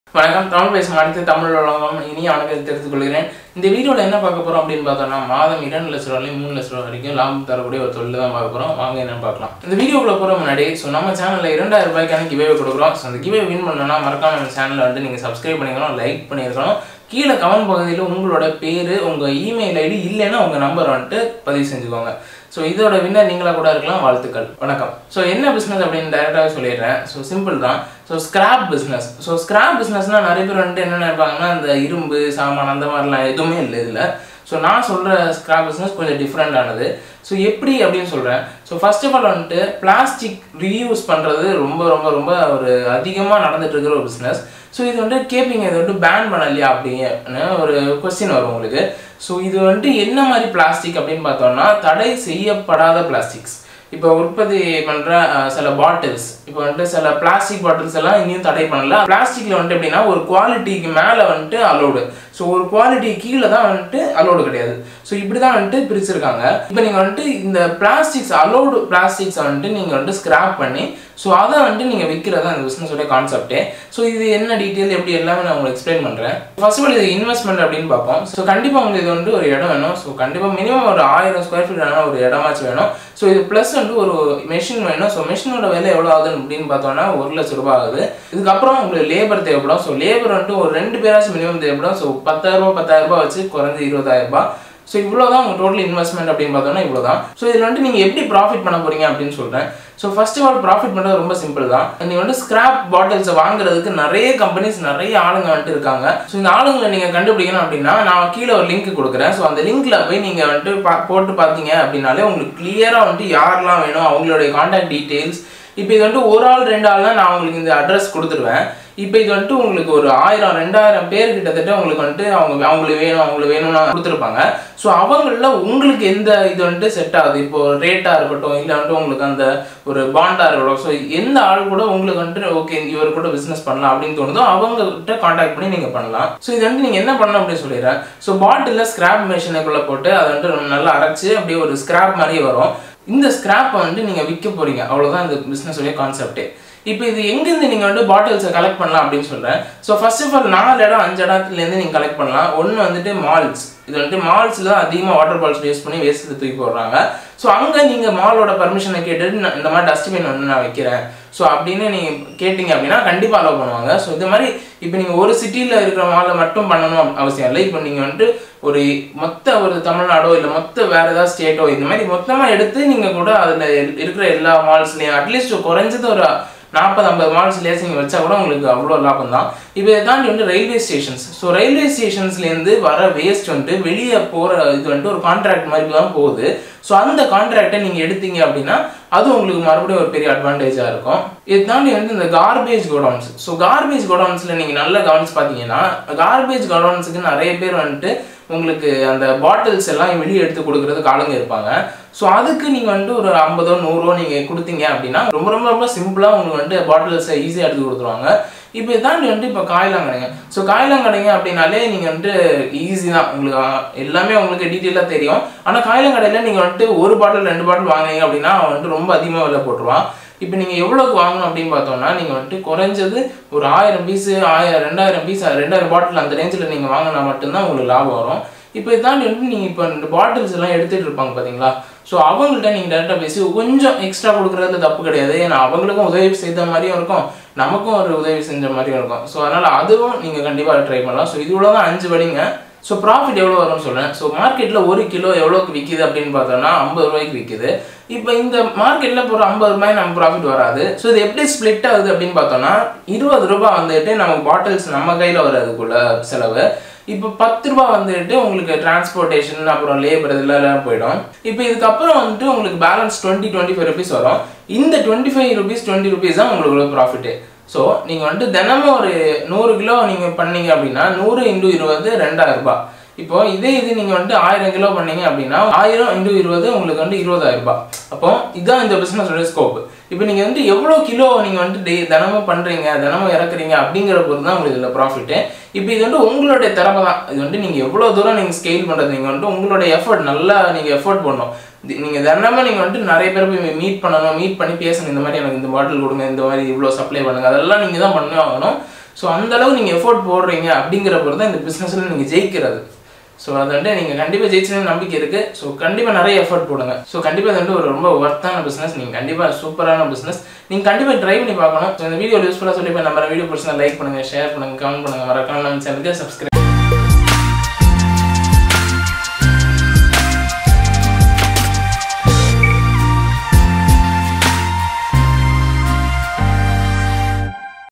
வணக்கம் தமிழ் பேசும் அனைத்து தமிழ் உலகம் இனி வணக்கத்தை தெரிவித்துக் கொள்கிறேன் இந்த வீடியோவில் என்ன பார்க்க போறோம் அப்படின்னு பார்த்தோம்னா மாதம் இரண்டு லட்ச ரூபாய் மூணு லட்ச ரூபா வரைக்கும் லாபம் தரக்கூடிய ஒரு தொழில் தான் பார்க்க போறோம் வாங்க என்னன்னு பார்க்கலாம் இந்த வீடியோக்குள்ள போகிற முன்னாடி ஸோ நம்ம சேனலில் இரண்டாயிரம் ரூபாய்க்கான கிவே கொடுக்குறோம் ஸோ அந்த கிவே வின் பண்ணணும்னா மறக்காம நம்ம சேனலை வந்து நீங்கள் சப்ஸ்கிரைப் பண்ணிக்கணும் லைக் பண்ணியிருக்கணும் கீழே கமெண்ட் பகுதியில் உங்களோட பேர் உங்கள் இமெயில் ஐடி இல்லைன்னா உங்கள் நம்பர் வந்துட்டு பதிவு செஞ்சுக்கோங்க ஸோ இதோட வின்னர் நீங்களா கூட இருக்கலாம் வாழ்த்துக்கள் வணக்கம் ஸோ என்ன பிஸ்னஸ் அப்படின்னு டைரெக்டாக சொல்லிடுறேன் ஸோ சிம்பிள் தான் so scrap business so scrap பிஸ்னஸ்னால் நிறைய பேர் வந்துட்டு என்ன நினைப்பாங்கன்னா இந்த இரும்பு சாமான் அந்த மாதிரிலாம் எதுவுமே இல்லை இதில் ஸோ நான் சொல்கிற ஸ்கிராப் பிஸ்னஸ் கொஞ்சம் டிஃப்ரெண்டானது ஸோ எப்படி அப்படின்னு சொல்கிறேன் ஸோ ஃபர்ஸ்ட் ஆஃப் ஆல் வந்துட்டு பிளாஸ்டிக் ரீயூஸ் பண்ணுறது ரொம்ப ரொம்ப ரொம்ப ஒரு அதிகமாக நடந்துட்டு இருக்கிற ஒரு பிஸ்னஸ் ஸோ இது வந்துட்டு கேட்பீங்க இது வந்துட்டு பேன் பண்ணலையா அப்படின்னு ஒரு கொஸ்டின் வரும் உங்களுக்கு ஸோ இது வந்துட்டு என்ன மாதிரி பிளாஸ்டிக் அப்படின்னு பார்த்தோம்னா தடை செய்யப்படாத பிளாஸ்டிக்ஸ் இப்போ உற்பத்தி பண்ணுற சில பாட்டில்ஸ் இப்போ வந்துட்டு சில பிளாஸ்டிக் பாட்டில்ஸ் எல்லாம் இனியும் தடை பண்ணல பிளாஸ்டிக்ல வந்துட்டு எப்படின்னா ஒரு குவாலிட்டிக்கு மேலே வந்துட்டு அலோடு ஸோ ஒரு குவாலிட்டி கீழே தான் வந்துட்டு அலோடு கிடையாது ஸோ இப்படி தான் வந்துட்டு பிரிச்சிருக்காங்க இப்போ நீங்கள் வந்துட்டு இந்த பிளாஸ்டிக்ஸ் அலோடு பிளாஸ்டிக்ஸை வந்துட்டு நீங்கள் வந்துட்டு ஸ்கிராப் பண்ணி ஸோ அதை வந்துட்டு நீங்கள் விற்கிறது அந்த பிஸ்னஸோட கான்செப்டே ஸோ இது என்ன டீட்டெயில் எப்படி எல்லாமே நான் உங்களுக்கு எக்ஸ்பிளைன் பண்ணுறேன் ஃபர்ஸ்ட் ஆஃப் ஆல் இது இன்வெஸ்ட்மெண்ட் அப்படின்னு பார்ப்போம் ஸோ கண்டிப்பாக உங்களுக்கு இது வந்து ஒரு இடம் வேணும் ஸோ கண்டிப்பாக மினிமம் ஒரு ஆயிரம் ஸ்கொயர் ஃபீட் வேணும் ஒரு இடமாச்சும் வேணும் ஸோ இது ப்ளஸ் வந்து ஒரு மிஷின் வேணும் ஸோ மிஷினோட விலை எவ்வளோ ஆகுது அப்படின்னு பார்த்தோம்னா ஒரு லட்ச ரூபாய் ஆகுது இதுக்கப்புறம் உங்களுக்கு லேபர் தேவைப்படும் ஸோ லேபர் வந்துட்டு ஒரு ரெண்டு பேராச்சும் மினிமம் தேவைப்படும் ஸோ பத்தாயிரம் ரூபாய் பத்தாயிரம் ரூபாய் வச்சு குறைஞ்சி இருபதாயிரம் ரூபாய் ஸோ இவ்வளோ தான் உங்கள் டோட்டல் இன்வெஸ்ட்மெண்ட் அப்படின்னு பார்த்தோம்னா இவ்வளோ தான் ஸோ இதில் வந்துட்டு நீங்கள் எப்படி ப்ராஃபிட் பண்ண போறீங்க அப்படின்னு சொல்கிறேன் so first of all profit பண்ணுறது ரொம்ப சிம்பிள் தான் நீங்கள் வந்து ஸ்கிராப் பாட்டில்ஸை வாங்குறதுக்கு நிறைய கம்பெனிஸ் நிறைய ஆளுங்க வந்துட்டு இருக்காங்க ஸோ இந்த ஆளுங்களை நீங்கள் கண்டுபிடிக்கணும் அப்படின்னா நான் கீழே ஒரு லிங்க் கொடுக்குறேன் ஸோ அந்த லிங்க்ல போய் நீங்கள் வந்துட்டு பா போட்டு பார்த்தீங்க அப்படின்னாலே உங்களுக்கு கிளியராக வந்துட்டு யாரெல்லாம் வேணும் அவங்களுடைய கான்டாக்ட் டீட்டெயில்ஸ் இப்போ இது வந்துட்டு ஒரு ஆள் ரெண்டு ஆள்னா நான் உங்களுக்கு இந்த அட்ரஸ் கொடுத்துருவேன் இப்போ இது வந்துட்டு உங்களுக்கு ஒரு ஆயிரம் ரெண்டாயிரம் பேர் கிட்டத்தட்ட உங்களுக்கு வந்துட்டு அவங்க அவங்களுக்கு வேணும் அவங்களுக்கு வேணும்னு கொடுத்துருப்பாங்க ஸோ அவங்கள உங்களுக்கு எந்த இது வந்துட்டு செட் ஆகுது இப்போ ரேட்டாக இருக்கட்டும் இல்லை வந்துட்டு உங்களுக்கு அந்த ஒரு பாண்டாக இருக்கட்டும் ஸோ எந்த ஆள் கூட உங்களுக்கு வந்துட்டு ஓகே இவர் கூட பிஸ்னஸ் பண்ணலாம் அப்படின்னு தோணுதோ அவங்ககிட்ட காண்டாக்ட் பண்ணி நீங்கள் பண்ணலாம் ஸோ இது வந்துட்டு நீங்கள் என்ன பண்ணணும் அப்படின்னு சொல்லிடுறேன் ஸோ பாட்டிலில் ஸ்கிராப் மிஷினுக்குள்ளே போட்டு அதை வந்துட்டு நல்லா அரைச்சி அப்படியே ஒரு ஸ்கிராப் மாதிரியே வரும் இந்த ஸ்கிராப்பை வந்துட்டு நீங்கள் விற்க போறீங்க அவ்வளோதான் இந்த பிஸ்னஸோடைய கான்செப்டே இப்போ இது எங்கேருந்து நீங்கள் வந்து பாட்டில்ஸை கலெக்ட் பண்ணலாம் அப்படின்னு சொல்கிறேன் ஸோ ஃபர்ஸ்ட் ஆஃப் ஆல் நாலு இடம் அஞ்சு இடத்துலேருந்து நீங்கள் கலெக்ட் பண்ணலாம் ஒன்று வந்துட்டு மால்ஸ் இது வந்துட்டு மால்ஸில் தான் அதிகமாக வாட்டர் பால்ஸ் யூஸ் பண்ணி வேஸ்ட்டு தூக்கி போடுறாங்க ஸோ அங்கே நீங்கள் மாலோட பர்மிஷனை கேட்டுட்டு நான் இந்த மாதிரி டஸ்ட்பின் வந்து நான் வைக்கிறேன் ஸோ அப்படின்னு நீங்கள் கேட்டிங்க அப்படின்னா கண்டிப்பாக அலோவ் பண்ணுவாங்க ஸோ இது மாதிரி இப்போ நீங்கள் ஒரு சிட்டியில் இருக்கிற மாலில் மட்டும் பண்ணணும் அவசியம் இல்லை இப்போ நீங்கள் வந்துட்டு ஒரு மொத்த ஒரு தமிழ்நாடோ இல்லை மொத்த வேற ஏதாவது ஸ்டேட்டோ இந்த மாதிரி மொத்தமாக எடுத்து நீங்கள் கூட அதில் இருக்கிற எல்லா மால்ஸ்லையும் அட்லீஸ்ட் குறைஞ்சது ஒரு நாற்பது ஐம்பது மால்ஸ் லேசிங் வச்சா கூட உங்களுக்கு அவ்வளோ லாபம் தான் இப்போ இதை தாண்டி வந்து ரயில்வே ஸ்டேஷன்ஸ் ஸோ ரயில்வே ஸ்டேஷன்ஸ்லேருந்து வர வேஸ்ட் வந்துட்டு வெளியே போகிற இது வந்துட்டு ஒரு கான்ட்ராக்ட் மாதிரி தான் போகுது ஸோ அந்த கான்ட்ராக்டை நீங்கள் எடுத்தீங்க அப்படின்னா அது உங்களுக்கு மறுபடியும் ஒரு பெரிய அட்வான்டேஜாக இருக்கும் இது தாண்டி வந்து இந்த கார்பேஜ் கோடவுன்ஸ் ஸோ கார்பேஜ் கோடவுன்ஸில் நீங்கள் நல்லா கவனிச்சு பார்த்தீங்கன்னா கார்பேஜ் கோடவுன்ஸுக்கு நிறைய பேர் வந்துட்டு உங்களுக்கு அந்த பாட்டில்ஸ் எல்லாம் வெளியே எடுத்து கொடுக்கறதுக்கு ஆளுங்க இருப்பாங்க ஸோ அதுக்கு நீங்கள் வந்துட்டு ஒரு ஐம்பதோ நூறோ நீங்கள் கொடுத்தீங்க அப்படின்னா ரொம்ப ரொம்ப ரொம்ப சிம்பிளாக உங்களுக்கு வந்துட்டு பாட்டில்ஸை ஈஸியாக எடுத்து கொடுத்துருவாங்க இப்போ இதாண்டி வந்துட்டு இப்போ காயிலாங்கடைங்க ஸோ காயிலாங்கடைங்க அப்படின்னாலே நீங்கள் வந்துட்டு ஈஸி தான் உங்களுக்கு எல்லாமே உங்களுக்கு டீட்டெயிலாக தெரியும் ஆனால் காயிலாங்கடையில் நீங்கள் வந்துட்டு ஒரு பாட்டில் ரெண்டு பாட்டில் வாங்கினீங்க அப்படின்னா அவன் வந்துட்டு ரொம்ப அதிகமாக விலை போட்டுருவான் இப்போ நீங்கள் எவ்வளோக்கு வாங்கணும் அப்படின்னு பார்த்தோம்னா நீங்கள் வந்துட்டு குறைஞ்சது ஒரு ஆயிரம் பீஸு ஆயிரம் ரெண்டாயிரம் பீஸ் ரெண்டாயிரம் பாட்டில் அந்த ரேஞ்சில் நீங்கள் வாங்கினா மட்டும்தான் உங்களுக்கு லாபம் வரும் இப்போ இதாண்டி வந்துட்டு நீங்கள் இப்போ இந்த பாட்டில்ஸ் எல்லாம் எடுத்துகிட்டு இருப்பாங்க பார்த்தீங்களா ஸோ அவங்கள்ட்ட நீங்கள் டேரெக்டாக பேசி கொஞ்சம் எக்ஸ்ட்ரா கொடுக்குறது தப்பு கிடையாது ஏன்னா அவங்களுக்கும் உதவி செய்த மாதிரியும் இருக்கும் நமக்கும் ஒரு உதவி செஞ்ச மாதிரியும் இருக்கும் ஸோ அதனால் அதுவும் நீங்கள் கண்டிப்பாக ட்ரை பண்ணலாம் ஸோ இது தான் அஞ்சு வழிங்க ஸோ ப்ராஃபிட் எவ்வளோ வரும்னு சொல்கிறேன் ஸோ மார்க்கெட்டில் ஒரு கிலோ எவ்வளோக்கு விற்கிது அப்படின்னு பார்த்தோம்னா ஐம்பது ரூபாய்க்கு விற்கிது இப்போ இந்த மார்க்கெட்டில் இப்போ ஒரு ஐம்பது ரூபாய் நமக்கு ப்ராஃபிட் வராது ஸோ இது எப்படி ஸ்ப்ளிட் ஆகுது அப்படின்னு பார்த்தோம்னா இருபது ரூபாய் வந்துட்டு நமக்கு பாட்டில்ஸ் நம்ம கையில் வர்றதுக்குள்ள செலவு இப்போ பத்து ரூபா வந்துட்டு உங்களுக்கு டிரான்ஸ்போர்ட்டேஷன் அப்புறம் லேபர் இதெல்லாம் போயிடும் இப்போ இதுக்கப்புறம் வந்துட்டு உங்களுக்கு balance twenty twenty five rupees வரும் இந்த twenty five rupees twenty rupees தான் உங்களுக்கு ப்ராஃபிட்டு ஸோ நீங்கள் வந்துட்டு தினமும் ஒரு நூறு கிலோ நீங்கள் பண்ணீங்க அப்படின்னா நூறு இன்டு இருபது ரெண்டாயிரம் ரூபாய் இப்போ இதே இது நீங்கள் வந்துட்டு ஆயிரம் கிலோ பண்ணீங்க அப்படின்னா ஆயிரம் இன்டு இருபது உங்களுக்கு வந்து இருபதாயிரம் ரூபாய் அப்போ இதுதான் இந்த பிஸ்னஸோட ஸ்கோப் இப்போ நீங்கள் வந்து எவ்வளோ கிலோ நீங்கள் வந்துட்டு டே தினமும் பண்ணுறீங்க தினமும் இறக்குறீங்க அப்படிங்கிற பொறுத்து தான் உங்களுக்கு இதில் ப்ராஃபிட்டு இப்போ இது வந்து உங்களுடைய திறமை தான் இது வந்துட்டு நீங்கள் எவ்வளோ தூரம் நீங்கள் ஸ்கெயில் பண்ணுறது நீங்கள் வந்துட்டு உங்களுடைய எஃபர்ட் நல்லா நீங்கள் எஃபர்ட் பண்ணணும் நீங்கள் தினமும் நீங்கள் வந்துட்டு நிறைய பேர் போய் மீட் பண்ணணும் மீட் பண்ணி பேசணும் இந்த மாதிரி எனக்கு இந்த பாட்டில் கொடுங்க இந்த மாதிரி இவ்வளோ சப்ளை பண்ணுங்க அதெல்லாம் நீங்கள் தான் பண்ணி ஆகணும் ஸோ அந்த அளவு நீங்கள் எஃபோர்ட் போடுறீங்க அப்படிங்கிற பொறுத்து தான் இந்த பிஸ்னஸில் நீங்கள் ஜெயிக்கிறது ஸோ அதை வந்துட்டு நீங்கள் கண்டிப்பாக ஜெயிச்சுன்னு நம்பிக்கை இருக்குது ஸோ கண்டிப்பாக நிறைய எஃபர்ட் போடுங்க ஸோ கண்டிப்பாக இது வந்து ஒரு ரொம்ப ஒர்த்தான பிஸ்னஸ் நீங்கள் கண்டிப்பாக சூப்பரான பிஸ்னஸ் நீங்கள் கண்டிப்பாக ட்ரை பண்ணி பார்க்கணும் ஸோ இந்த வீடியோ யூஸ்ஃபுல்லாக சொல்லி இப்போ நம்ம வீடியோ பிடிச்சா லைக் பண்ணுங்கள் ஷேர் பண்ணுங்கள் கமெண்ட் பண்ணுங்கள் மறக்காம நம்ம சேனலுக்கு சப்ஸ்கிரைப்